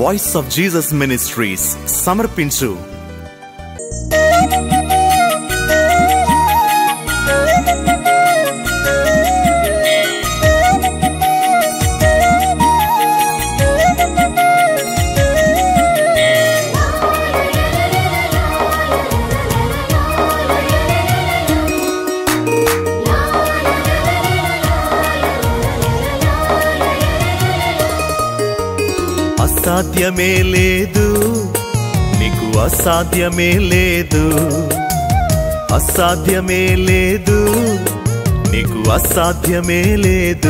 voice of Jesus ministries సమర్పించు అసాధ్యమే లేదు నీకు అసాధ్యమే లేదు అసాధ్యమే లేదు నీకు అసాధ్యమే లేదు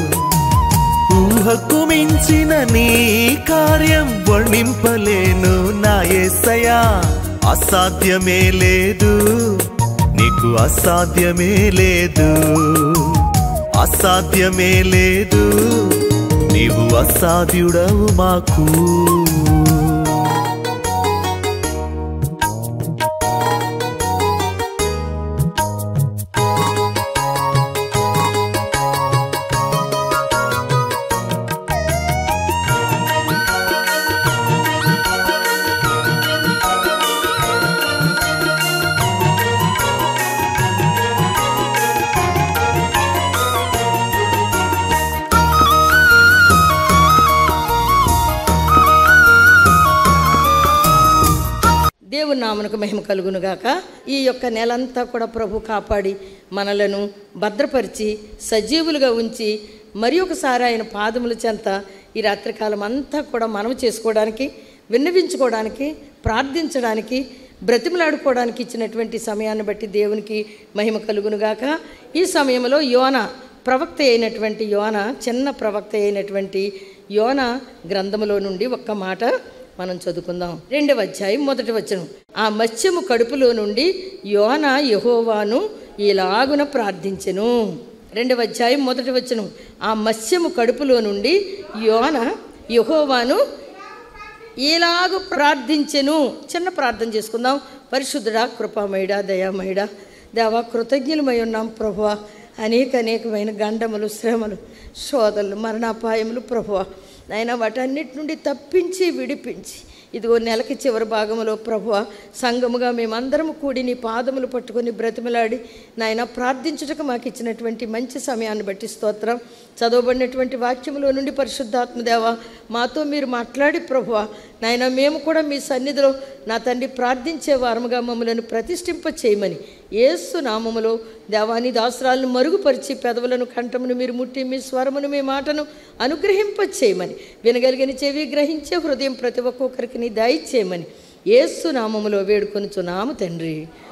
ఊహకు మించిన నీ కార్యం వర్ణింపలేను నా యేసయ్యా అసాధ్యమే లేదు నీకు అసాధ్యమే లేదు అసాధ్యమే లేదు నీవు అసాధ్యుడవు మాకు దేవుని నామనకు మహిమ కలుగును గాక ఈ యొక్క నెలంతా కూడా ప్రభు కాపాడి మనలను భద్రపరిచి సజీవులుగా ఉంచి మరి ఒకసారి ఆయన పాదముల చెంత ఈ రాత్రికాలం అంతా కూడా మనం చేసుకోవడానికి విన్నవించుకోవడానికి ప్రార్థించడానికి బ్రతిమలాడుకోవడానికి ఇచ్చినటువంటి సమయాన్ని బట్టి దేవునికి మహిమ కలుగును గాక ఈ సమయంలో యోన ప్రవక్త అయినటువంటి యోన చిన్న ప్రవక్త అయినటువంటి యోన గ్రంథములో నుండి ఒక్క మాట మనం చదువుకుందాం రెండవ అధ్యాయం మొదటి వచనం ఆ మత్స్యము కడుపులో నుండి యోన యహోవాను ఇలాగున ప్రార్థించెను రెండవ అధ్యాయం మొదటి వచనం ఆ మత్స్యము కడుపులో నుండి యోన యహోవాను ఇలాగు ప్రార్థించెను చిన్న ప్రార్థన చేసుకుందాం పరిశుద్ధుడా కృపామయుడా దయామయుడా దేవా కృతజ్ఞులమై ఉన్నాం ప్రభువా అనేక అనేకమైన గండములు శ్రమలు శోధనలు మరణాపాయములు ప్రభువా నాయన వాటన్నిటి నుండి తప్పించి విడిపించి ఇదిగో నెలకి చివరి భాగంలో ప్రభువ సంఘముగా మేమందరము కూడి నీ పాదములు పట్టుకొని బ్రతిమలాడి నాయన ప్రార్థించుటకు మాకు ఇచ్చినటువంటి మంచి సమయాన్ని బట్టి స్తోత్రం చదవబడినటువంటి వాక్యములో నుండి పరిశుద్ధాత్మదేవ మాతో మీరు మాట్లాడి ప్రభువ నాయన మేము కూడా మీ సన్నిధిలో నా తండ్రి ప్రార్థించే వారముగా మమ్మలను ప్రతిష్ఠింప చేయమని ఏసు నామములో దేవాని దాసరాలను మరుగుపరిచి పెదవులను కంఠమును మీరు ముట్టి మీ స్వరమును మీ మాటను అనుగ్రహింప చేయమని వినగలిగిన చెవి గ్రహించే హృదయం ప్రతి ఒక్కొక్కరికి నీ దయచేయమని ఏసు నామములో వేడుకొనుచున్నాము తండ్రి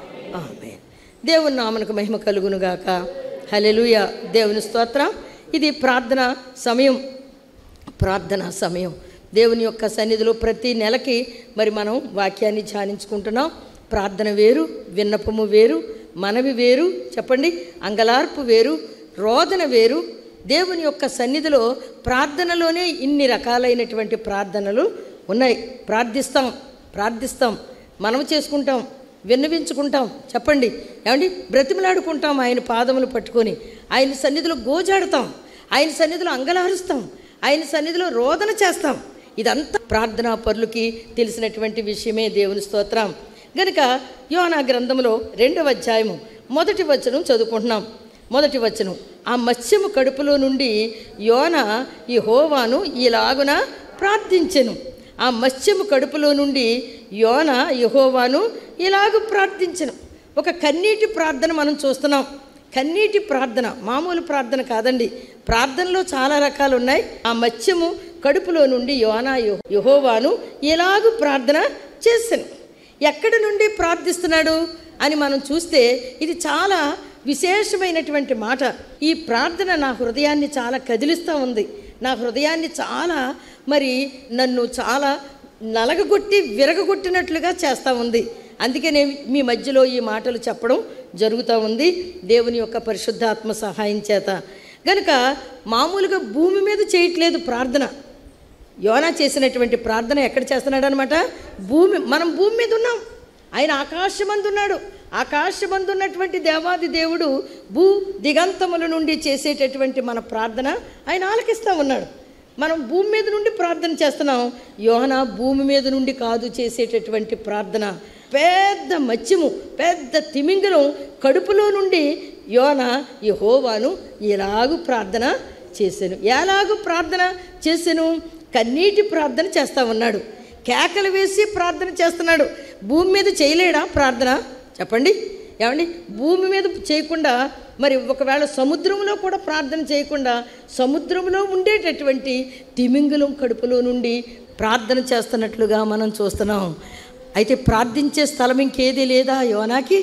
ఆమె దేవుని నామనకు మహిమ కలుగునుగాక హలెలుయ దేవుని స్తోత్రం ఇది ప్రార్థన సమయం ప్రార్థన సమయం దేవుని యొక్క సన్నిధిలో ప్రతి నెలకి మరి మనం వాక్యాన్ని ధ్యానించుకుంటున్నాం ప్రార్థన వేరు విన్నపము వేరు మనవి వేరు చెప్పండి అంగలార్పు వేరు రోదన వేరు దేవుని యొక్క సన్నిధిలో ప్రార్థనలోనే ఇన్ని రకాలైనటువంటి ప్రార్థనలు ఉన్నాయి ప్రార్థిస్తాం ప్రార్థిస్తాం మనం చేసుకుంటాం విన్నవించుకుంటాం చెప్పండి ఏమండి బ్రతిమలాడుకుంటాం ఆయన పాదములు పట్టుకొని ఆయన సన్నిధిలో గోజాడుతాం ఆయన సన్నిధిలో అంగలారుస్తాం ఆయన సన్నిధిలో రోదన చేస్తాం ఇదంతా ప్రార్థనా పరులకి తెలిసినటువంటి విషయమే దేవుని స్తోత్రం గనుక యోనా గ్రంథంలో రెండవ అధ్యాయము మొదటి వచనం చదువుకుంటున్నాం మొదటి వచనం ఆ మత్స్యము కడుపులో నుండి యోన ఈ హోవాను ఇలాగున ప్రార్థించెను ఆ మత్స్యము కడుపులో నుండి యోన యహోవాను ఇలాగ ప్రార్థించను ఒక కన్నీటి ప్రార్థన మనం చూస్తున్నాం కన్నీటి ప్రార్థన మామూలు ప్రార్థన కాదండి ప్రార్థనలో చాలా రకాలు ఉన్నాయి ఆ మత్స్యము కడుపులో నుండి యోనా యెహో- యెహోవాను ఇలాగ ప్రార్థన చేశాను ఎక్కడి నుండి ప్రార్థిస్తున్నాడు అని మనం చూస్తే ఇది చాలా విశేషమైనటువంటి మాట ఈ ప్రార్థన నా హృదయాన్ని చాలా కదిలిస్తూ ఉంది నా హృదయాన్ని చాలా మరి నన్ను చాలా నలగగొట్టి విరగగొట్టినట్లుగా చేస్తూ ఉంది అందుకే నేను మీ మధ్యలో ఈ మాటలు చెప్పడం జరుగుతూ ఉంది దేవుని యొక్క పరిశుద్ధాత్మ సహాయం చేత గనుక మామూలుగా భూమి మీద చేయట్లేదు ప్రార్థన యోనా చేసినటువంటి ప్రార్థన ఎక్కడ చేస్తున్నాడు అనమాట భూమి మనం భూమి మీద ఉన్నాం ఆయన ఆకాశమందు ఉన్నాడు ఆకాశమందు ఉన్నటువంటి దేవాది దేవుడు భూ దిగంతముల నుండి చేసేటటువంటి మన ప్రార్థన ఆయన ఆలకిస్తూ ఉన్నాడు మనం భూమి మీద నుండి ప్రార్థన చేస్తున్నాం యోన భూమి మీద నుండి కాదు చేసేటటువంటి ప్రార్థన పెద్ద మత్స్యము పెద్ద తిమింగలం కడుపులో నుండి యోన యెహోవాను ఇలాగు ప్రార్థన చేశాను ఎలాగూ ప్రార్థన చేశాను కన్నీటి ప్రార్థన చేస్తా ఉన్నాడు కేకలు వేసి ప్రార్థన చేస్తున్నాడు భూమి మీద చేయలేడా ప్రార్థన చెప్పండి ఏమండి భూమి మీద చేయకుండా మరి ఒకవేళ సముద్రంలో కూడా ప్రార్థన చేయకుండా సముద్రంలో ఉండేటటువంటి తిమింగలం కడుపులో నుండి ప్రార్థన చేస్తున్నట్లుగా మనం చూస్తున్నాం అయితే ప్రార్థించే స్థలం ఇంకేదీ లేదా యోనాకి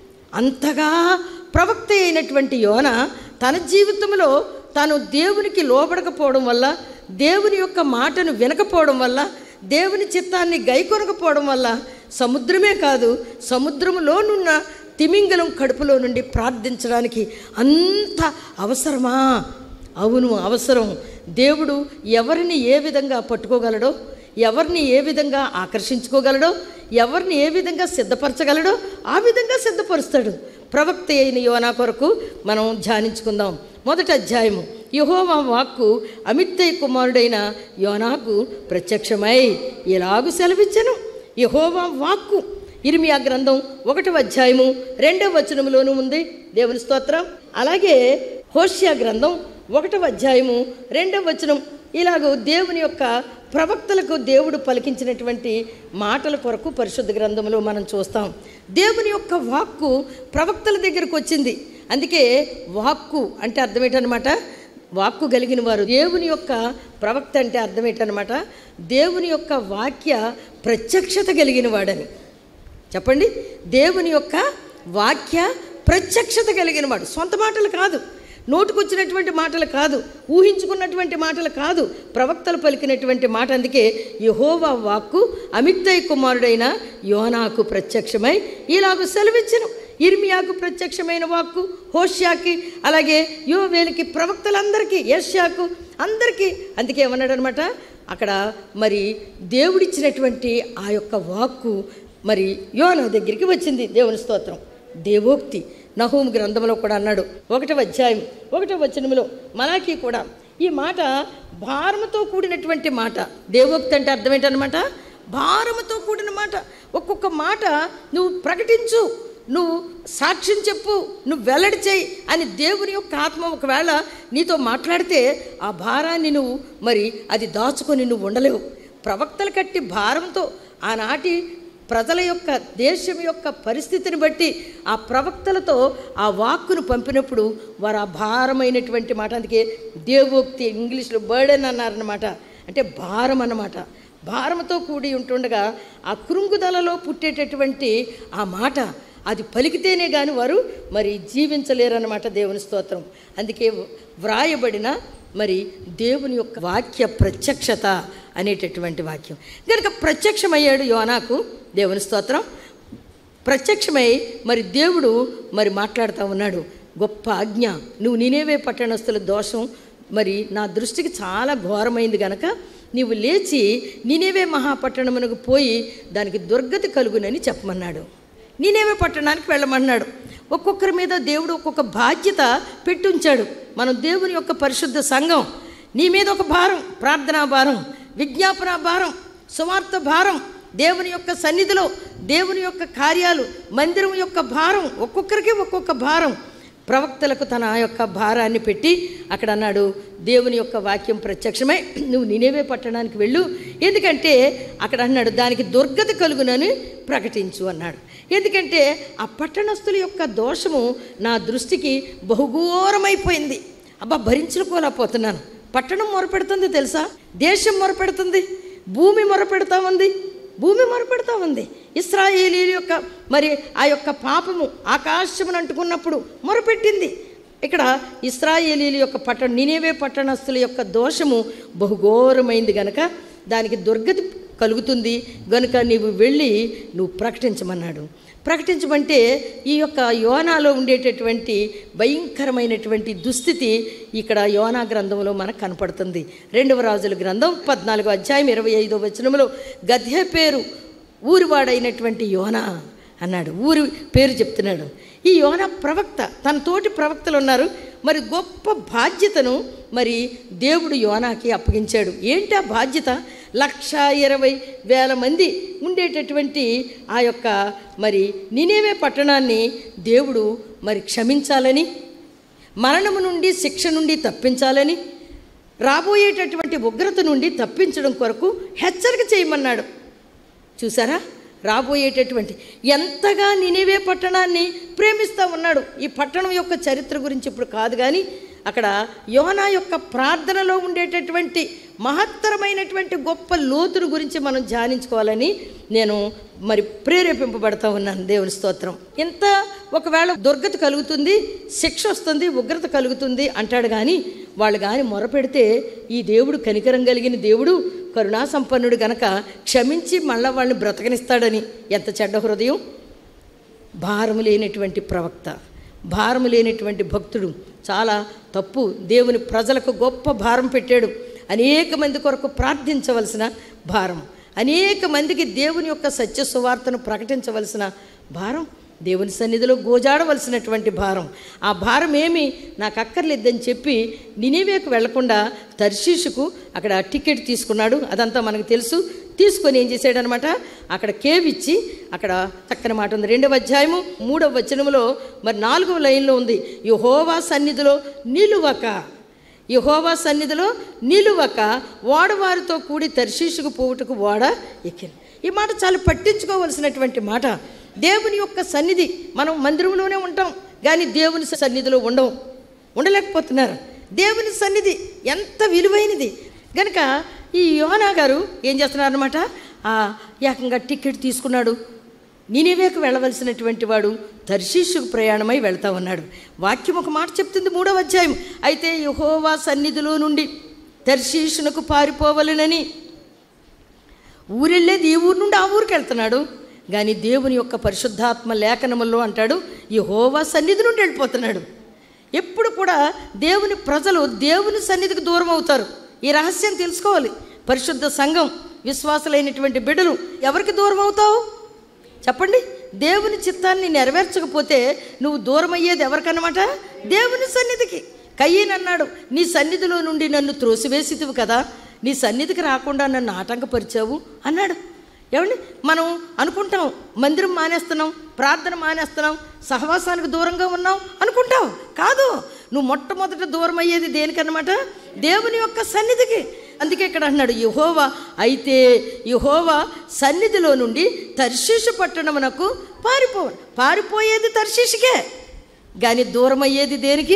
అంతగా ప్రవక్త అయినటువంటి యోన తన జీవితంలో తాను దేవునికి లోబడకపోవడం వల్ల దేవుని యొక్క మాటను వినకపోవడం వల్ల దేవుని చిత్తాన్ని గైకొనకపోవడం వల్ల సముద్రమే కాదు సముద్రంలోనున్న తిమింగలం కడుపులో నుండి ప్రార్థించడానికి అంత అవసరమా అవును అవసరం దేవుడు ఎవరిని ఏ విధంగా పట్టుకోగలడో ఎవరిని ఏ విధంగా ఆకర్షించుకోగలడో ఎవరిని ఏ విధంగా సిద్ధపరచగలడో ఆ విధంగా సిద్ధపరుస్తాడు ప్రవక్త అయిన యోనా కొరకు మనం ధ్యానించుకుందాం మొదటి అధ్యాయము యహోవా వాక్కు అమిత్తయ్య కుమారుడైన యోనాకు ప్రత్యక్షమై ఇలాగు సెలవిచ్చను యహోవా వాక్కు ఇర్మియా గ్రంథం ఒకటవ అధ్యాయము రెండవ వచనములోనూ ఉంది దేవుని స్తోత్రం అలాగే హోషియా గ్రంథం ఒకటవ అధ్యాయము రెండవ వచనం ఇలాగూ దేవుని యొక్క ప్రవక్తలకు దేవుడు పలికించినటువంటి మాటల కొరకు పరిశుద్ధ గ్రంథంలో మనం చూస్తాం దేవుని యొక్క వాక్కు ప్రవక్తల దగ్గరకు వచ్చింది అందుకే వాక్కు అంటే అర్థం ఏంటనమాట వాక్కు కలిగిన వారు దేవుని యొక్క ప్రవక్త అంటే అర్థం ఏంటనమాట దేవుని యొక్క వాక్య ప్రత్యక్షత కలిగిన వాడని చెప్పండి దేవుని యొక్క వాక్య ప్రత్యక్షత కలిగిన వాడు సొంత మాటలు కాదు నోటుకొచ్చినటువంటి మాటలు కాదు ఊహించుకున్నటువంటి మాటలు కాదు ప్రవక్తలు పలికినటువంటి మాట అందుకే యహోవా వాక్కు అమిత్తయ్య కుమారుడైన యోనాకు ప్రత్యక్షమై ఇలాగ సెలవిచ్చను ఇర్మియాకు ప్రత్యక్షమైన వాక్కు హోష్యాకి అలాగే యోవేలికి ప్రవక్తలందరికీ యష్యాకు అందరికీ అందుకే ఏమన్నాడు అనమాట అక్కడ మరి దేవుడిచ్చినటువంటి ఆ యొక్క వాక్కు మరి యోన దగ్గరికి వచ్చింది దేవుని స్తోత్రం దేవోక్తి నహూం గ్రంథంలో కూడా అన్నాడు ఒకటవ అధ్యాయం ఒకటవ వచనంలో మలాకి కూడా ఈ మాట భారముతో కూడినటువంటి మాట దేవోక్తి అంటే అర్థం ఏంటనమాట భారముతో కూడిన మాట ఒక్కొక్క మాట నువ్వు ప్రకటించు నువ్వు సాక్ష్యం చెప్పు నువ్వు వెల్లడి చేయి అని దేవుని యొక్క ఆత్మ ఒకవేళ నీతో మాట్లాడితే ఆ భారాన్ని నువ్వు మరి అది దాచుకొని నువ్వు ఉండలేవు ప్రవక్తలు కట్టి భారంతో ఆనాటి ప్రజల యొక్క దేశం యొక్క పరిస్థితిని బట్టి ఆ ప్రవక్తలతో ఆ వాక్కును పంపినప్పుడు వారు ఆ భారమైనటువంటి మాట అందుకే దేవోక్తి ఇంగ్లీష్లో బర్డెన్ అన్నారన్నమాట అంటే భారం అన్నమాట భారంతో కూడి ఉంటుండగా ఆ కృంగుదలలో పుట్టేటటువంటి ఆ మాట అది పలికితేనే కానీ వారు మరి జీవించలేరన్నమాట దేవుని స్తోత్రం అందుకే వ్రాయబడిన మరి దేవుని యొక్క వాక్య ప్రత్యక్షత అనేటటువంటి వాక్యం కనుక ప్రత్యక్షమయ్యాడు యోనాకు దేవుని స్తోత్రం ప్రత్యక్షమై మరి దేవుడు మరి మాట్లాడుతూ ఉన్నాడు గొప్ప ఆజ్ఞ నువ్వు నేనేవే పట్టణస్తుల దోషం మరి నా దృష్టికి చాలా ఘోరమైంది గనక నీవు లేచి నేనేవే మహాపట్టణమునకు పోయి దానికి దుర్గతి కలుగునని చెప్పమన్నాడు నేనేవే పట్టణానికి వెళ్ళమన్నాడు ఒక్కొక్కరి మీద దేవుడు ఒక్కొక్క బాధ్యత పెట్టుంచాడు మనం దేవుని యొక్క పరిశుద్ధ సంఘం నీ మీద ఒక భారం ప్రార్థనా భారం విజ్ఞాపన భారం సువార్త భారం దేవుని యొక్క సన్నిధిలో దేవుని యొక్క కార్యాలు మందిరం యొక్క భారం ఒక్కొక్కరికి ఒక్కొక్క భారం ప్రవక్తలకు తన యొక్క భారాన్ని పెట్టి అక్కడ అన్నాడు దేవుని యొక్క వాక్యం ప్రత్యక్షమై నువ్వు నినేవే పట్టణానికి వెళ్ళు ఎందుకంటే అక్కడ అన్నాడు దానికి దుర్గతి కలుగునని ప్రకటించు అన్నాడు ఎందుకంటే ఆ పట్టణస్థుల యొక్క దోషము నా దృష్టికి బహుఘోరమైపోయింది అబ్బా భరించుకోలేకపోతున్నాను పట్టణం మొరపెడుతుంది తెలుసా దేశం మొరపెడుతుంది భూమి మొరపెడతా ఉంది భూమి మొరపెడతా ఉంది ఇస్రాయేలీల యొక్క మరి ఆ యొక్క పాపము ఆకాశమును అంటుకున్నప్పుడు మొరపెట్టింది ఇక్కడ ఇస్రాయేలీల యొక్క పట్టణ నినేవే పట్టణస్థుల యొక్క దోషము బహుఘోరమైంది గనక దానికి దుర్గతి కలుగుతుంది గనుక నీవు వెళ్ళి నువ్వు ప్రకటించమన్నాడు ప్రకటించమంటే ఈ యొక్క యోనాలో ఉండేటటువంటి భయంకరమైనటువంటి దుస్థితి ఇక్కడ యోనా గ్రంథంలో మనకు కనపడుతుంది రెండవ రాజుల గ్రంథం పద్నాలుగో అధ్యాయం ఇరవై ఐదో వచనంలో గద్య పేరు ఊరివాడైనటువంటి యోనా అన్నాడు ఊరి పేరు చెప్తున్నాడు ఈ యోన ప్రవక్త తన తోటి ప్రవక్తలు ఉన్నారు మరి గొప్ప బాధ్యతను మరి దేవుడు యోనాకి అప్పగించాడు ఏంటి ఆ బాధ్యత లక్ష ఇరవై వేల మంది ఉండేటటువంటి ఆ యొక్క మరి నినేవే పట్టణాన్ని దేవుడు మరి క్షమించాలని మరణము నుండి శిక్ష నుండి తప్పించాలని రాబోయేటటువంటి ఉగ్రత నుండి తప్పించడం కొరకు హెచ్చరిక చేయమన్నాడు చూసారా రాబోయేటటువంటి ఎంతగా నినివే పట్టణాన్ని ప్రేమిస్తూ ఉన్నాడు ఈ పట్టణం యొక్క చరిత్ర గురించి ఇప్పుడు కాదు కానీ అక్కడ యోనా యొక్క ప్రార్థనలో ఉండేటటువంటి మహత్తరమైనటువంటి గొప్ప లోతును గురించి మనం ధ్యానించుకోవాలని నేను మరి ప్రేరేపింపబడతా ఉన్నాను దేవుని స్తోత్రం ఇంత ఒకవేళ దుర్గతి కలుగుతుంది శిక్ష వస్తుంది ఉగ్రత కలుగుతుంది అంటాడు కానీ వాళ్ళు కానీ మొరపెడితే ఈ దేవుడు కనికరం కలిగిన దేవుడు కరుణా సంపన్నుడు గనక క్షమించి మళ్ళా వాళ్ళని బ్రతకనిస్తాడని ఎంత చెడ్డ హృదయం భారము లేనటువంటి ప్రవక్త భారము లేనటువంటి భక్తుడు చాలా తప్పు దేవుని ప్రజలకు గొప్ప భారం పెట్టాడు అనేక మంది కొరకు ప్రార్థించవలసిన భారం అనేక మందికి దేవుని యొక్క సత్య సువార్తను ప్రకటించవలసిన భారం దేవుని సన్నిధిలో గోజాడవలసినటువంటి భారం ఆ భారం ఏమి నాకు అక్కర్లేదని చెప్పి నినేవేకు వెళ్లకుండా తర్షీషుకు అక్కడ టికెట్ తీసుకున్నాడు అదంతా మనకు తెలుసు తీసుకొని ఏం చేశాడనమాట అక్కడ కేవ్ ఇచ్చి అక్కడ చక్కని మాట ఉంది రెండవ అధ్యాయము మూడవ వచనములో మరి నాలుగవ లైన్లో ఉంది యహోవా సన్నిధిలో నిలువక యహోవా సన్నిధిలో నిలువక ఓడవారితో కూడి తర్షీషుకు పోవుటకు ఓడ ఎక్కింది ఈ మాట చాలా పట్టించుకోవలసినటువంటి మాట దేవుని యొక్క సన్నిధి మనం మందిరంలోనే ఉంటాం కానీ దేవుని సన్నిధిలో ఉండవు ఉండలేకపోతున్నారు దేవుని సన్నిధి ఎంత విలువైనది గనుక ఈ యోనా గారు ఏం చేస్తున్నారనమాట ఆ ఏకంగా టికెట్ తీసుకున్నాడు నినివేకు వెళ్ళవలసినటువంటి వాడు తర్షీషుకు ప్రయాణమై వెళ్తా ఉన్నాడు వాక్యం ఒక మాట చెప్తుంది మూడవ అధ్యాయం అయితే యహోవా సన్నిధిలో నుండి తర్షీషునకు పారిపోవలనని ఊరెళ్ళేది ఈ ఊరు నుండి ఆ ఊరికి వెళ్తున్నాడు కానీ దేవుని యొక్క పరిశుద్ధాత్మ లేఖనముల్లో అంటాడు ఈ హోవా సన్నిధి నుండి వెళ్ళిపోతున్నాడు ఎప్పుడు కూడా దేవుని ప్రజలు దేవుని సన్నిధికి దూరం అవుతారు ఈ రహస్యం తెలుసుకోవాలి పరిశుద్ధ సంఘం విశ్వాసులైనటువంటి బిడ్డలు ఎవరికి దూరం అవుతావు చెప్పండి దేవుని చిత్తాన్ని నెరవేర్చకపోతే నువ్వు దూరం అయ్యేది ఎవరికన్నమాట దేవుని సన్నిధికి కయ్యన్ అన్నాడు నీ సన్నిధిలో నుండి నన్ను త్రోసివేసితివి కదా నీ సన్నిధికి రాకుండా నన్ను ఆటంకపరిచావు అన్నాడు ఏమండి మనం అనుకుంటాం మందిరం మానేస్తున్నాం ప్రార్థన మానేస్తున్నాం సహవాసానికి దూరంగా ఉన్నాం అనుకుంటావు కాదు నువ్వు మొట్టమొదట దూరం అయ్యేది దేనికన్నమాట దేవుని యొక్క సన్నిధికి అందుకే ఇక్కడ అన్నాడు యహోవా అయితే యహోవా సన్నిధిలో నుండి తర్శీషు పట్టణమునకు పారిపో పారిపోయేది తర్శీషుకే కానీ దూరం అయ్యేది దేనికి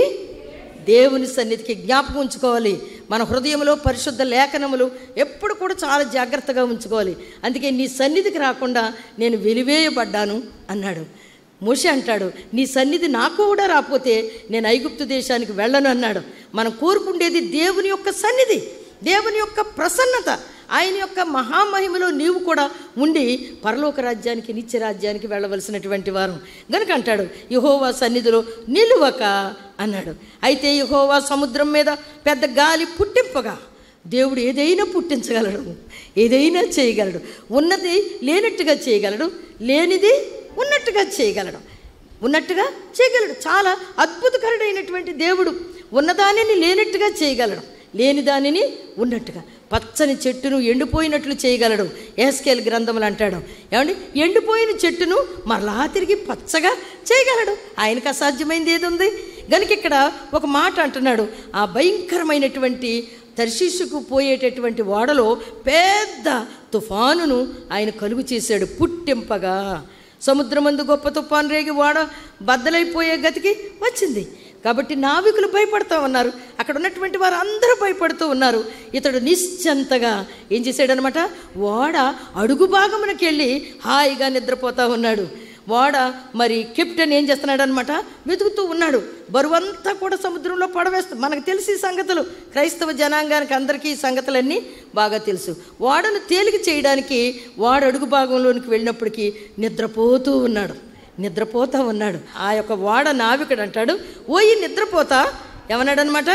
దేవుని సన్నిధికి జ్ఞాపకం ఉంచుకోవాలి మన హృదయంలో పరిశుద్ధ లేఖనములు ఎప్పుడు కూడా చాలా జాగ్రత్తగా ఉంచుకోవాలి అందుకే నీ సన్నిధికి రాకుండా నేను వెలివేయబడ్డాను అన్నాడు మోషే అంటాడు నీ సన్నిధి నాకు కూడా రాకపోతే నేను ఐగుప్తు దేశానికి వెళ్ళను అన్నాడు మనం కోరుకుండేది దేవుని యొక్క సన్నిధి దేవుని యొక్క ప్రసన్నత ఆయన యొక్క మహామహిమలో నీవు కూడా ఉండి పరలోక రాజ్యానికి నిత్య రాజ్యానికి వెళ్ళవలసినటువంటి వారు గనుక అంటాడు యహోవా సన్నిధిలో నిలువక అన్నాడు అయితే యహోవా సముద్రం మీద పెద్ద గాలి పుట్టింపగా దేవుడు ఏదైనా పుట్టించగలడు ఏదైనా చేయగలడు ఉన్నది లేనట్టుగా చేయగలడు లేనిది ఉన్నట్టుగా చేయగలడు ఉన్నట్టుగా చేయగలడు చాలా అద్భుతకరుడైనటువంటి దేవుడు ఉన్నదానిని లేనట్టుగా చేయగలడు లేని దానిని ఉన్నట్టుగా పచ్చని చెట్టును ఎండిపోయినట్లు చేయగలడు ఏస్కేల్ గ్రంథములు అంటాడు ఏమండి ఎండిపోయిన చెట్టును మరలా తిరిగి పచ్చగా చేయగలడు ఆయనకు అసాధ్యమైంది ఏది ఉంది గనుక ఇక్కడ ఒక మాట అంటున్నాడు ఆ భయంకరమైనటువంటి తర్శీషుకు పోయేటటువంటి ఓడలో పెద్ద తుఫానును ఆయన కలుగు చేశాడు పుట్టింపగా సముద్రమందు గొప్ప తుఫాను రేగి ఓడ బద్దలైపోయే గతికి వచ్చింది కాబట్టి నావికులు భయపడుతూ ఉన్నారు అక్కడ ఉన్నటువంటి వారు అందరూ భయపడుతూ ఉన్నారు ఇతడు నిశ్చంతగా ఏం చేశాడనమాట ఓడ అడుగు భాగమునకి వెళ్ళి హాయిగా నిద్రపోతూ ఉన్నాడు ఓడ మరి కెప్టెన్ ఏం చేస్తున్నాడు అనమాట వెతుకుతూ ఉన్నాడు బరువంతా కూడా సముద్రంలో పడవేస్తా మనకు తెలిసి ఈ సంగతులు క్రైస్తవ జనాంగానికి అందరికీ ఈ సంగతులన్నీ బాగా తెలుసు ఓడను తేలిక చేయడానికి వాడు అడుగు భాగంలోనికి వెళ్ళినప్పటికీ నిద్రపోతూ ఉన్నాడు నిద్రపోతా ఉన్నాడు ఆ యొక్క వాడ నావికుడు అంటాడు ఓయి నిద్రపోతా ఏమన్నాడనమాట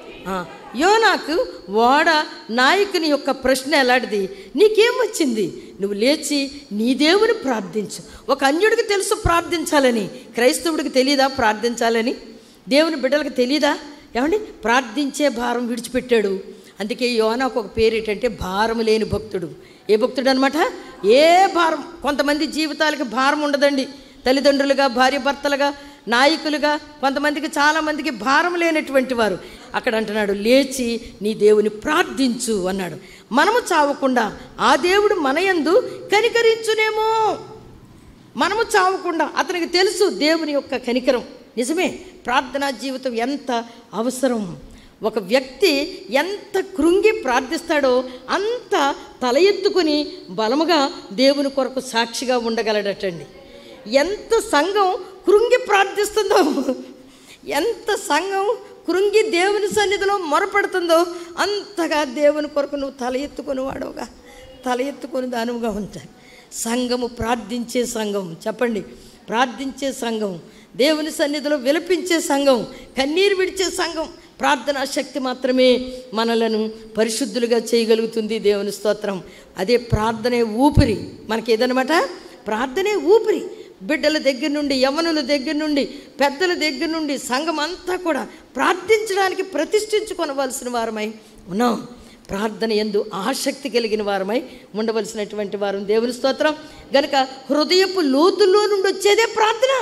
యోనాకు వాడ నాయకుని యొక్క ప్రశ్న ఎలాంటిది నీకేం వచ్చింది నువ్వు లేచి నీ దేవుని ప్రార్థించు ఒక అన్యుడికి తెలుసు ప్రార్థించాలని క్రైస్తవుడికి తెలియదా ప్రార్థించాలని దేవుని బిడ్డలకు తెలియదా ఏమండి ప్రార్థించే భారం విడిచిపెట్టాడు అందుకే యోనాకు ఒక పేరు ఏంటంటే భారం లేని భక్తుడు ఏ భక్తుడు అనమాట ఏ భారం కొంతమంది జీవితాలకి భారం ఉండదండి తల్లిదండ్రులుగా భార్య భర్తలుగా నాయకులుగా కొంతమందికి చాలామందికి భారం లేనటువంటి వారు అక్కడ అంటున్నాడు లేచి నీ దేవుని ప్రార్థించు అన్నాడు మనము చావకుండా ఆ దేవుడు మనయందు కనికరించునేమో మనము చావకుండా అతనికి తెలుసు దేవుని యొక్క కనికరం నిజమే ప్రార్థనా జీవితం ఎంత అవసరం ఒక వ్యక్తి ఎంత కృంగి ప్రార్థిస్తాడో అంత తల ఎత్తుకుని బలముగా దేవుని కొరకు సాక్షిగా ఉండగలడటండి ఎంత సంఘం కృంగి ప్రార్థిస్తుందో ఎంత సంఘం కృంగి దేవుని సన్నిధిలో మొరపెడుతుందో అంతగా దేవుని కొరకు నువ్వు తల ఎత్తుకుని వాడవుగా తల ఎత్తుకొని దానువుగా ఉంటాయి సంఘము ప్రార్థించే సంఘం చెప్పండి ప్రార్థించే సంఘం దేవుని సన్నిధిలో విలపించే సంఘం కన్నీరు విడిచే సంఘం ప్రార్థనా శక్తి మాత్రమే మనలను పరిశుద్ధులుగా చేయగలుగుతుంది దేవుని స్తోత్రం అదే ప్రార్థనే ఊపిరి మనకి ఏదనమాట ప్రార్థనే ఊపిరి బిడ్డల దగ్గర నుండి యవనుల దగ్గర నుండి పెద్దల దగ్గర నుండి సంఘం అంతా కూడా ప్రార్థించడానికి ప్రతిష్ఠించుకొనవలసిన వారమై ఉన్నాం ప్రార్థన ఎందు ఆసక్తి కలిగిన వారమై ఉండవలసినటువంటి వారం దేవుని స్తోత్రం గనుక హృదయపు లోతుల్లో నుండి వచ్చేదే ప్రార్థన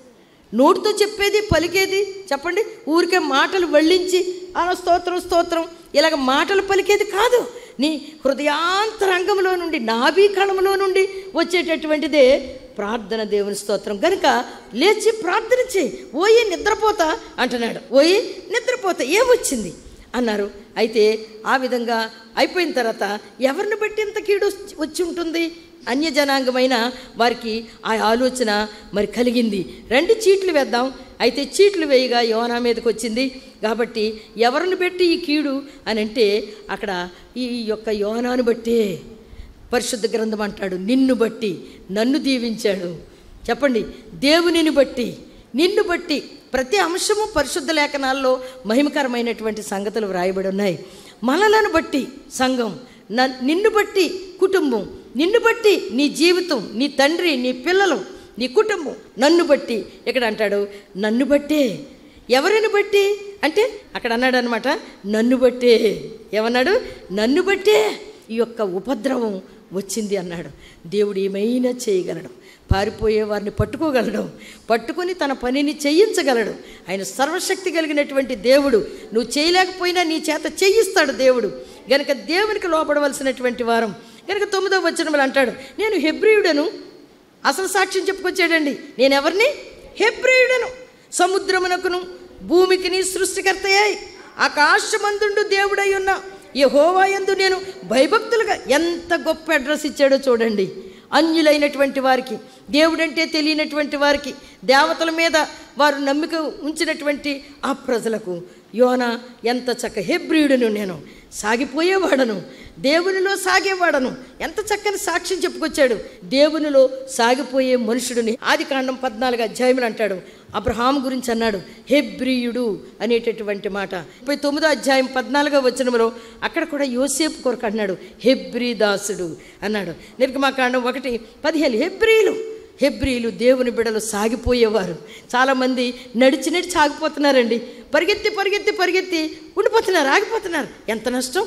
నోటితో చెప్పేది పలికేది చెప్పండి ఊరికే మాటలు వళ్ళించి అలా స్తోత్రం స్తోత్రం ఇలాగ మాటలు పలికేది కాదు నీ హృదయాంతరంగంలో నుండి నాభీ కణంలో నుండి వచ్చేటటువంటిదే ప్రార్థన దేవుని స్తోత్రం కనుక లేచి ప్రార్థన చేయి ఓయి నిద్రపోతా అంటున్నాడు ఓయి నిద్రపోతా ఏమొచ్చింది అన్నారు అయితే ఆ విధంగా అయిపోయిన తర్వాత ఎవరిని బట్టి ఇంత కీడు వచ్చి ఉంటుంది అన్యజనాంగమైన వారికి ఆ ఆలోచన మరి కలిగింది రెండు చీట్లు వేద్దాం అయితే చీట్లు వేయగా యోనా మీదకి వచ్చింది కాబట్టి ఎవరిని బట్టి ఈ కీడు అని అంటే అక్కడ ఈ యొక్క యోనాను బట్టే పరిశుద్ధ గ్రంథం అంటాడు నిన్ను బట్టి నన్ను దీవించాడు చెప్పండి దేవునిని బట్టి నిన్ను బట్టి ప్రతి అంశము పరిశుద్ధ లేఖనాల్లో మహిమకరమైనటువంటి సంగతులు వ్రాయబడి ఉన్నాయి మనలను బట్టి సంఘం న నిన్ను బట్టి కుటుంబం నిన్ను బట్టి నీ జీవితం నీ తండ్రి నీ పిల్లలు నీ కుటుంబం నన్ను బట్టి ఇక్కడ అంటాడు నన్ను బట్టే ఎవరిని బట్టి అంటే అక్కడ అన్నాడు అనమాట నన్ను బట్టే ఏమన్నాడు నన్ను బట్టే ఈ యొక్క ఉపద్రవం వచ్చింది అన్నాడు దేవుడు ఏమైనా చేయగలడు పారిపోయే వారిని పట్టుకోగలడు పట్టుకొని తన పనిని చేయించగలడు ఆయన సర్వశక్తి కలిగినటువంటి దేవుడు నువ్వు చేయలేకపోయినా నీ చేత చేయిస్తాడు దేవుడు గనక దేవునికి లోపడవలసినటువంటి వారం గనక తొమ్మిదవ వచనములు అంటాడు నేను హెబ్రియుడను అసలు సాక్ష్యం చెప్పుకొచ్చాడండి నేను ఎవరిని హెబ్రియుడను సముద్రమునకును భూమికిని సృష్టికర్తయ్యాయి ఆకాశమందుండు దేవుడై ఉన్న యెహోవాయందు నేను భయభక్తులుగా ఎంత గొప్ప అడ్రస్ ఇచ్చాడో చూడండి అన్యులైనటువంటి వారికి దేవుడంటే తెలియనటువంటి వారికి దేవతల మీద వారు నమ్మిక ఉంచినటువంటి ఆ ప్రజలకు యోన ఎంత చక్క హెబ్రియుడును నేను సాగిపోయేవాడను దేవునిలో సాగేవాడను ఎంత చక్కని సాక్ష్యం చెప్పుకొచ్చాడు దేవునిలో సాగిపోయే మనుషుడిని ఆది కాండం పద్నాలుగు అధ్యాయములు అంటాడు అబ్రహాం గురించి అన్నాడు హెబ్రియుడు అనేటటువంటి మాట ముప్పై తొమ్మిదో అధ్యాయం పద్నాలుగో వచనంలో అక్కడ కూడా యోసేపు కొరకు అన్నాడు హెబ్రి దాసుడు అన్నాడు నిర్గమాకాండం ఒకటి పదిహేను హెబ్రియులు హెబ్రిలు దేవుని బిడలు సాగిపోయేవారు చాలామంది నడిచి నడిచి ఆగిపోతున్నారండి పరిగెత్తి పరిగెత్తి పరిగెత్తి ఉండిపోతున్నారు ఆగిపోతున్నారు ఎంత నష్టం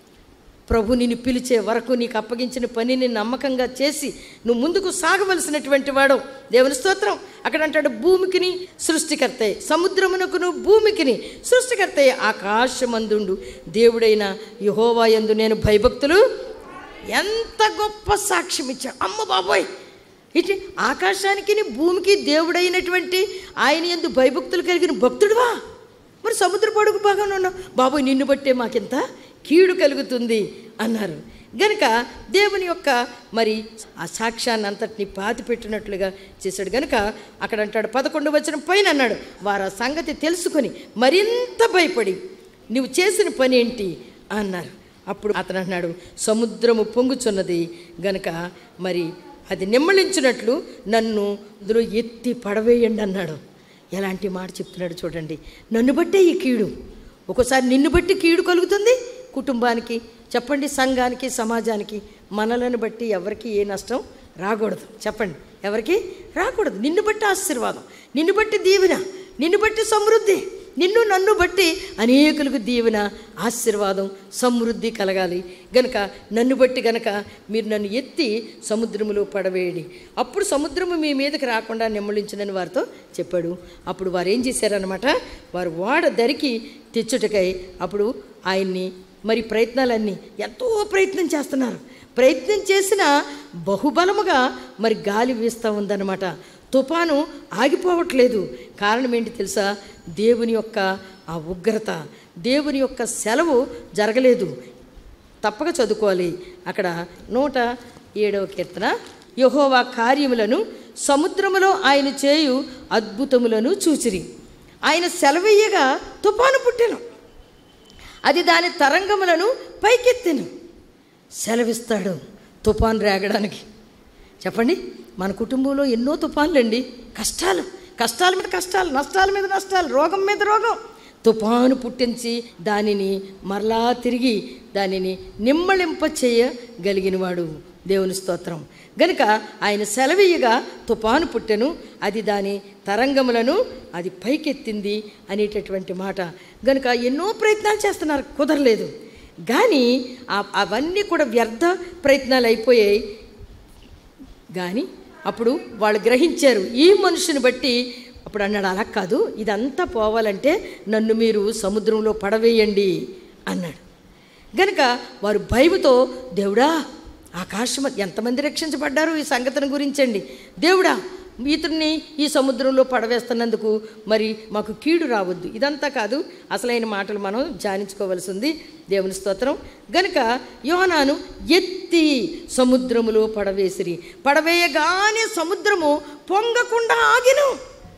ప్రభు నిన్ను పిలిచే వరకు నీకు అప్పగించిన పనిని నమ్మకంగా చేసి నువ్వు ముందుకు సాగవలసినటువంటి వాడు దేవుని స్తోత్రం అక్కడ అంటాడు భూమికిని సృష్టికర్తే సముద్రమునకును భూమికిని సృష్టికర్తే ఆకాశమందుండు దేవుడైన యహోవాయందు నేను భయభక్తులు ఎంత గొప్ప సాక్ష్యం ఇచ్చాడు అమ్మ బాబోయ్ ఇటు ఆకాశానికి భూమికి దేవుడైనటువంటి ఆయన ఎందు భయభక్తులు కలిగిన భక్తుడువా మరి సముద్ర పొడుగు భాగంలో ఉన్నావు బాబోయ్ నిన్ను బట్టే మాకింత కీడు కలుగుతుంది అన్నారు గనుక దేవుని యొక్క మరి ఆ సాక్ష్యాన్ని అంతటిని పాతి పెట్టినట్లుగా చేశాడు గనుక అక్కడ అంటాడు పదకొండు వచ్చిన పైన అన్నాడు వారు ఆ సంగతి తెలుసుకొని మరింత భయపడి నువ్వు చేసిన పని ఏంటి అన్నారు అప్పుడు అతను అన్నాడు సముద్రము పొంగుచున్నది గనుక మరి అది నిమ్మళించినట్లు నన్ను ఇందులో ఎత్తి పడవేయండి అన్నాడు ఎలాంటి మాట చెప్తున్నాడు చూడండి నన్ను బట్టే ఈ కీడు ఒక్కోసారి నిన్ను బట్టి కీడు కలుగుతుంది కుటుంబానికి చెప్పండి సంఘానికి సమాజానికి మనలను బట్టి ఎవరికి ఏ నష్టం రాకూడదు చెప్పండి ఎవరికి రాకూడదు నిన్ను బట్టి ఆశీర్వాదం నిన్ను బట్టి దీవెన నిన్ను బట్టి సమృద్ధి నిన్ను నన్ను బట్టి అనేకులకు దీవెన ఆశీర్వాదం సమృద్ధి కలగాలి గనుక నన్ను బట్టి గనక మీరు నన్ను ఎత్తి సముద్రములో పడవేయండి అప్పుడు సముద్రము మీ మీదకి రాకుండా నిమ్మలించినని వారితో చెప్పాడు అప్పుడు వారు ఏం చేశారనమాట వారు వాడ దరికి తెచ్చుటకై అప్పుడు ఆయన్ని మరి ప్రయత్నాలన్నీ ఎంతో ప్రయత్నం చేస్తున్నారు ప్రయత్నం చేసిన బహుబలముగా మరి గాలి వీస్తూ ఉందన్నమాట తుఫాను ఆగిపోవట్లేదు కారణం ఏంటి తెలుసా దేవుని యొక్క ఆ ఉగ్రత దేవుని యొక్క సెలవు జరగలేదు తప్పక చదువుకోవాలి అక్కడ నూట ఏడవ కీర్తన యహోవా కార్యములను సముద్రములో ఆయన చేయు అద్భుతములను చూచిరి ఆయన సెలవయ్యగా తుఫాను పుట్టెను అది దాని తరంగములను పైకెత్తెను సెలవిస్తాడు తుఫాన్ రేగడానికి చెప్పండి మన కుటుంబంలో ఎన్నో తుఫాన్లండి కష్టాలు కష్టాల మీద కష్టాలు నష్టాల మీద నష్టాలు రోగం మీద రోగం తుఫాను పుట్టించి దానిని మరలా తిరిగి దానిని నిమ్మళింప చేయగలిగినవాడు దేవుని స్తోత్రం గనుక ఆయన సెలవీయగా తుఫాను పుట్టెను అది దాని తరంగములను అది పైకెత్తింది అనేటటువంటి మాట గనుక ఎన్నో ప్రయత్నాలు చేస్తున్నారు కుదరలేదు కానీ ఆ- అవన్నీ కూడా వ్యర్థ ప్రయత్నాలు అయిపోయాయి కానీ అప్పుడు వాళ్ళు గ్రహించారు ఈ మనుషుని బట్టి అప్పుడు అన్నాడు అలా కాదు ఇదంతా పోవాలంటే నన్ను మీరు సముద్రంలో పడవేయండి అన్నాడు గనుక వారు భయముతో దేవుడా ఆకాశం ఎంతమంది రక్షించబడ్డారు ఈ సంగతిని గురించండి దేవుడా ఇతన్ని ఈ సముద్రంలో పడవేస్తున్నందుకు మరి మాకు కీడు రావద్దు ఇదంతా కాదు అసలైన మాటలు మనం ధ్యానించుకోవలసి ఉంది దేవుని స్తోత్రం గనుక యోనాను ఎత్తి సముద్రములో పడవేసిరి పడవేయగానే సముద్రము పొంగకుండా ఆగిను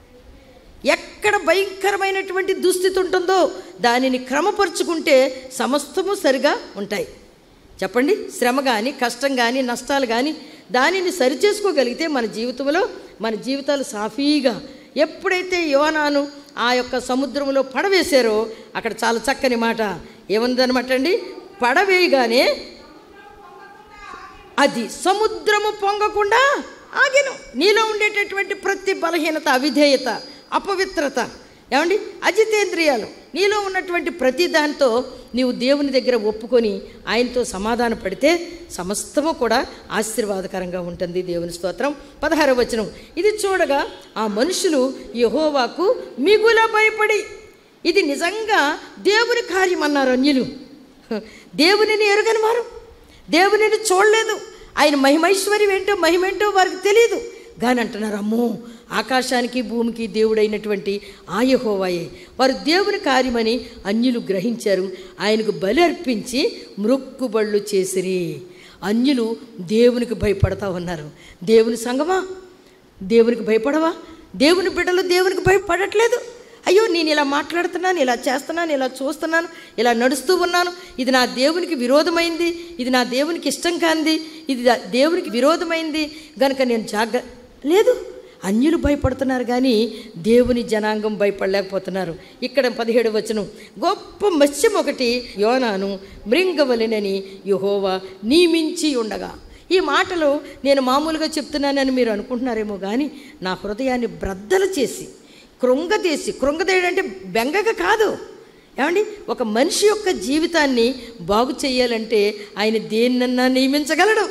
ఎక్కడ భయంకరమైనటువంటి దుస్థితి ఉంటుందో దానిని క్రమపరుచుకుంటే సమస్తము సరిగా ఉంటాయి చెప్పండి శ్రమ కానీ కష్టం కానీ నష్టాలు కానీ దానిని సరిచేసుకోగలిగితే మన జీవితంలో మన జీవితాలు సాఫీగా ఎప్పుడైతే యోనాను ఆ యొక్క సముద్రంలో పడవేశారో అక్కడ చాలా చక్కని మాట ఏముందనమాట అండి పడవేయగానే అది సముద్రము పొంగకుండా ఆగెను నీలో ఉండేటటువంటి ప్రతి బలహీనత అవిధేయత అపవిత్రత ఏమండి అజితేంద్రియాలు నీలో ఉన్నటువంటి ప్రతి దాంతో నీవు దేవుని దగ్గర ఒప్పుకొని ఆయనతో సమాధాన పడితే సమస్తము కూడా ఆశీర్వాదకరంగా ఉంటుంది దేవుని స్తోత్రం పదహారవ వచనం ఇది చూడగా ఆ మనుషులు యహోవాకు మిగుల భయపడి ఇది నిజంగా దేవుని కార్యం అన్నారు అన్యులు దేవునిని ఎరుగని వారు దేవునిని చూడలేదు ఆయన మహిమైశ్వర్యం ఏంటో మహిమేంటో వారికి తెలియదు కానీ అంటున్నారు అమ్మో ఆకాశానికి భూమికి దేవుడైనటువంటి ఆయహోవాయే వారు దేవుని కార్యమని అన్యులు గ్రహించారు ఆయనకు బలి అర్పించి మృక్కుబళ్ళు చేసిరి అన్యులు దేవునికి భయపడతా ఉన్నారు దేవుని సంగమా దేవునికి భయపడవా దేవుని బిడ్డలు దేవునికి భయపడట్లేదు అయ్యో నేను ఇలా మాట్లాడుతున్నాను ఇలా చేస్తున్నాను ఇలా చూస్తున్నాను ఇలా నడుస్తూ ఉన్నాను ఇది నా దేవునికి విరోధమైంది ఇది నా దేవునికి ఇష్టం కాంది ఇది దా- దేవునికి విరోధమైంది గనుక నేను జాగ్ర లేదు అన్యులు భయపడుతున్నారు కానీ దేవుని జనాంగం భయపడలేకపోతున్నారు ఇక్కడ పదిహేడు వచనం గొప్ప మత్స్యం ఒకటి యోనాను మృంగవలెనని యహోవా నియమించి ఉండగా ఈ మాటలు నేను మామూలుగా చెప్తున్నానని మీరు అనుకుంటున్నారేమో కానీ నా హృదయాన్ని బ్రద్దలు చేసి కృంగదీసి కృంగదేయడంటే బెంగక కాదు ఏమండి ఒక మనిషి యొక్క జీవితాన్ని బాగు చేయాలంటే ఆయన దేన్నన్నా నియమించగలడు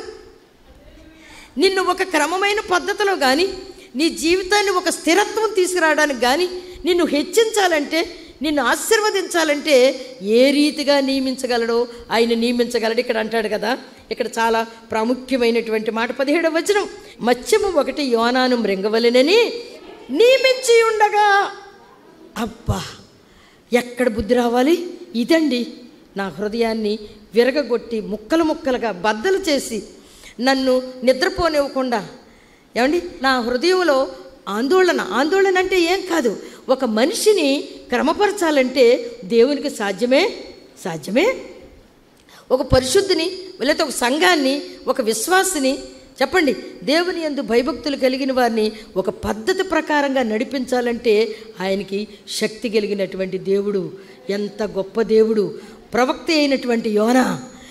నిన్ను ఒక క్రమమైన పద్ధతిలో కానీ నీ జీవితాన్ని ఒక స్థిరత్వం తీసుకురావడానికి కానీ నిన్ను హెచ్చించాలంటే నిన్ను ఆశీర్వదించాలంటే ఏ రీతిగా నియమించగలడో ఆయన నియమించగలడు ఇక్కడ అంటాడు కదా ఇక్కడ చాలా ప్రాముఖ్యమైనటువంటి మాట పదిహేడవ వచనం మత్స్యము ఒకటి యోనాను మృంగవలెనని నియమించి ఉండగా అబ్బా ఎక్కడ బుద్ధి రావాలి ఇదండి నా హృదయాన్ని విరగగొట్టి ముక్కలు ముక్కలుగా బద్దలు చేసి నన్ను నిద్రపోనివ్వకుండా ఏమండి నా హృదయంలో ఆందోళన ఆందోళన అంటే ఏం కాదు ఒక మనిషిని క్రమపరచాలంటే దేవునికి సాధ్యమే సాధ్యమే ఒక పరిశుద్ధిని లేకపోతే ఒక సంఘాన్ని ఒక విశ్వాసిని చెప్పండి దేవుని యందు భయభక్తులు కలిగిన వారిని ఒక పద్ధతి ప్రకారంగా నడిపించాలంటే ఆయనకి శక్తి కలిగినటువంటి దేవుడు ఎంత గొప్ప దేవుడు ప్రవక్త అయినటువంటి యోన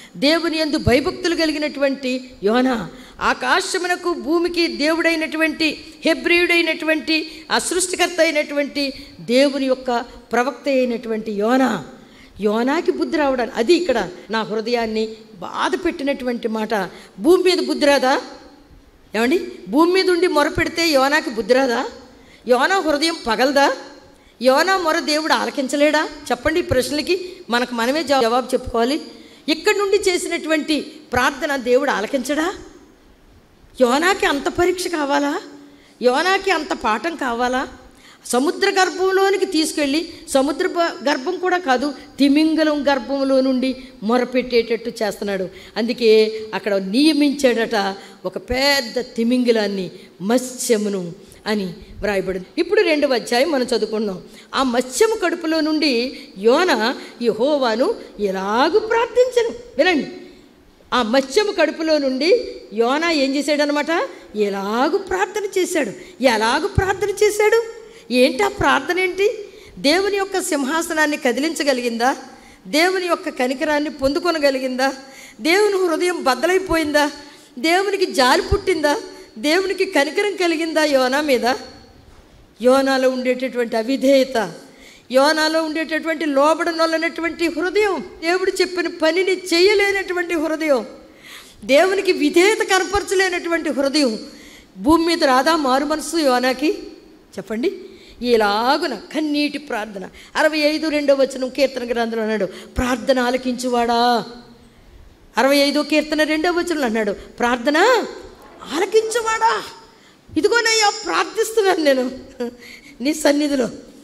దేవుని యందు భయభక్తులు కలిగినటువంటి యోనా ఆకాశమునకు భూమికి దేవుడైనటువంటి హెబ్రియుడైనటువంటి ఆ సృష్టికర్త అయినటువంటి దేవుని యొక్క ప్రవక్త అయినటువంటి యోనా యోనాకి బుద్ధి రావడానికి అది ఇక్కడ నా హృదయాన్ని బాధ పెట్టినటువంటి మాట భూమి మీద బుద్ధి రాదా ఏమండి భూమి మీద ఉండి మొర పెడితే యోనాకి బుద్ధి రాదా యోనా హృదయం పగలదా యోనా మొర దేవుడు ఆలకించలేడా చెప్పండి ఈ ప్రశ్నలకి మనకు మనమే జవా- జవాబు చెప్పుకోవాలి ఇక్కడి నుండి చేసినటువంటి ప్రార్థన దేవుడు ఆలకించడా యోనాకి అంత పరీక్ష కావాలా యోనాకి అంత పాఠం కావాలా సముద్ర గర్భంలోనికి తీసుకెళ్ళి సముద్ర బ- గర్భం కూడా కాదు తిమింగలం గర్భంలో నుండి మొరపెట్టేటట్టు చేస్తున్నాడు అందుకే అక్కడ నియమించాడట ఒక పెద్ద తిమింగలాన్ని మత్స్యమును అని వ్రాయబడింది ఇప్పుడు రెండవ అధ్యాయం మనం చదువుకున్నాం ఆ మత్స్యము కడుపులో నుండి యోన యెహోవాను ఎలాగూ ప్రార్థించను వినండి ఆ మత్స్యము కడుపులో నుండి యోనా ఏం చేశాడనమాట ఎలాగూ ప్రార్థన చేశాడు ఎలాగూ ప్రార్థన చేశాడు ఏంటి ఆ ప్రార్థన ఏంటి దేవుని యొక్క సింహాసనాన్ని కదిలించగలిగిందా దేవుని యొక్క కనికరాన్ని పొందుకొనగలిగిందా దేవుని హృదయం బద్దలైపోయిందా దేవునికి జాలి పుట్టిందా దేవునికి కనికరం కలిగిందా యోనా మీద యోనాలో ఉండేటటువంటి అవిధేయత యోనాలో ఉండేటటువంటి లోబడనొల్లనటువంటి హృదయం దేవుడు చెప్పిన పనిని చేయలేనటువంటి హృదయం దేవునికి విధేయత కనపరచలేనటువంటి హృదయం భూమి మీద రాదా మారు మనసు యోనాకి చెప్పండి ఇలాగున కన్నీటి ప్రార్థన అరవై ఐదు రెండో వచనం కీర్తన గ్రంథంలో అన్నాడు ప్రార్థన ఆలకించువాడా అరవై ఐదో కీర్తన రెండో వచనంలో అన్నాడు ప్రార్థన ఆలకించువాడా ఇదిగోనయ్యా ప్రార్థిస్తున్నాను నేను నీ సన్నిధిలో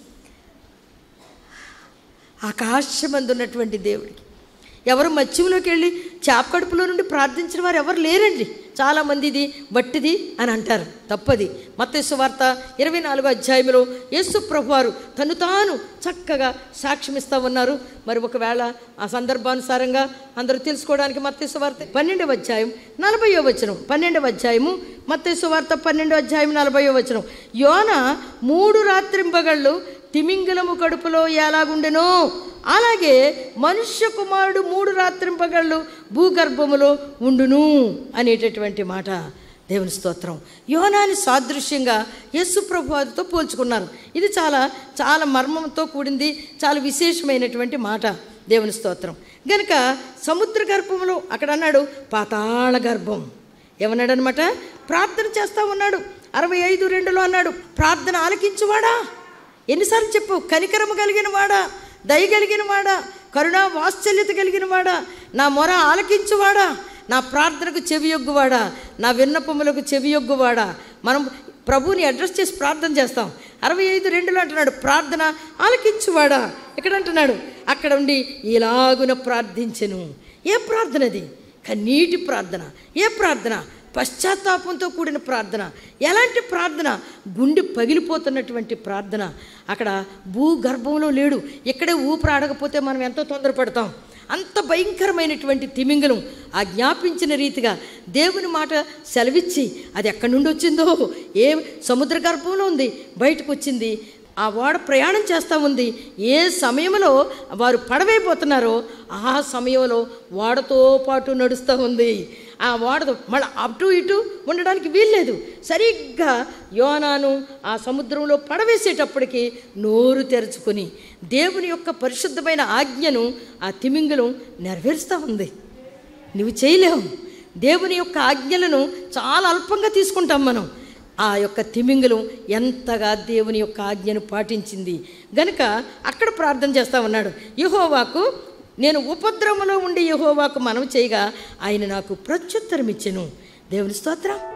ఆకాశమందు ఉన్నటువంటి దేవుడికి ఎవరు మత్స్యంలోకి వెళ్ళి చేప కడుపులో నుండి ప్రార్థించిన వారు ఎవరు లేరండి చాలామంది ఇది వట్టిది అని అంటారు తప్పది మత్తేసు వార్త ఇరవై నాలుగో అధ్యాయంలో యేసు ప్రభు వారు తను తాను చక్కగా సాక్ష్యమిస్తూ ఉన్నారు మరి ఒకవేళ ఆ సందర్భానుసారంగా అందరూ తెలుసుకోవడానికి మత్తేసు వార్త పన్నెండవ అధ్యాయం నలభయో వచనం పన్నెండవ అధ్యాయము మత్తేసు వార్త పన్నెండవ అధ్యాయం నలభయో వచనం యోన మూడు రాత్రింబగళ్ళు తిమింగలము కడుపులో ఎలాగుండెనో అలాగే మనుష్య కుమారుడు మూడు రాత్రింపగళ్ళు భూగర్భములో ఉండును అనేటటువంటి మాట దేవుని స్తోత్రం యోనాని సాదృశ్యంగా యేసు ప్రభువారితో పోల్చుకున్నారు ఇది చాలా చాలా మర్మంతో కూడింది చాలా విశేషమైనటువంటి మాట దేవుని స్తోత్రం గనుక సముద్ర గర్భంలో అక్కడ అన్నాడు పాతాళ గర్భం ఏమన్నాడనమాట ప్రార్థన చేస్తా ఉన్నాడు అరవై ఐదు రెండులో అన్నాడు ప్రార్థన ఆలకించువాడా ఎన్నిసార్లు చెప్పు కనికరము కలిగిన వాడా దయ కలిగిన వాడా కరుణా వాత్సల్యత కలిగిన వాడా నా మొర ఆలకించువాడా నా ప్రార్థనకు చెవియొగ్గువాడా నా విన్నపములకు చెవియొగ్గువాడా మనం ప్రభువుని అడ్రస్ చేసి ప్రార్థన చేస్తాం అరవై ఐదు రెండులో అంటున్నాడు ప్రార్థన ఆలకించువాడా ఇక్కడ అంటున్నాడు అక్కడ ఉండి ఇలాగున ప్రార్థించెను ఏ ప్రార్థన అది కన్నీటి ప్రార్థన ఏ ప్రార్థన పశ్చాత్తాపంతో కూడిన ప్రార్థన ఎలాంటి ప్రార్థన గుండె పగిలిపోతున్నటువంటి ప్రార్థన అక్కడ భూగర్భంలో లేడు ఇక్కడే ఊపిరాడకపోతే మనం ఎంతో తొందరపడతాం అంత భయంకరమైనటువంటి తిమింగలం ఆ జ్ఞాపించిన రీతిగా దేవుని మాట సెలవిచ్చి అది ఎక్కడి నుండి వచ్చిందో ఏ సముద్ర గర్భంలో ఉంది బయటకు వచ్చింది ఆ ఓడ ప్రయాణం చేస్తూ ఉంది ఏ సమయంలో వారు పడవైపోతున్నారో ఆ సమయంలో ఓడతో పాటు నడుస్తూ ఉంది ఆ ఓడతో మళ్ళీ అటు ఇటు ఉండడానికి వీల్లేదు సరిగ్గా యోనాను ఆ సముద్రంలో పడవేసేటప్పటికి నోరు తెరుచుకొని దేవుని యొక్క పరిశుద్ధమైన ఆజ్ఞను ఆ తిమింగలం నెరవేరుస్తూ ఉంది నువ్వు చేయలేవు దేవుని యొక్క ఆజ్ఞలను చాలా అల్పంగా తీసుకుంటాం మనం ఆ యొక్క తిమింగలం ఎంతగా దేవుని యొక్క ఆజ్ఞను పాటించింది గనుక అక్కడ ప్రార్థన చేస్తా ఉన్నాడు యహోవాకు నేను ఉపద్రవములో ఉండి యహోవాకు మనం చేయగా ఆయన నాకు ప్రత్యుత్తరం ఇచ్చెను దేవుని స్తోత్రం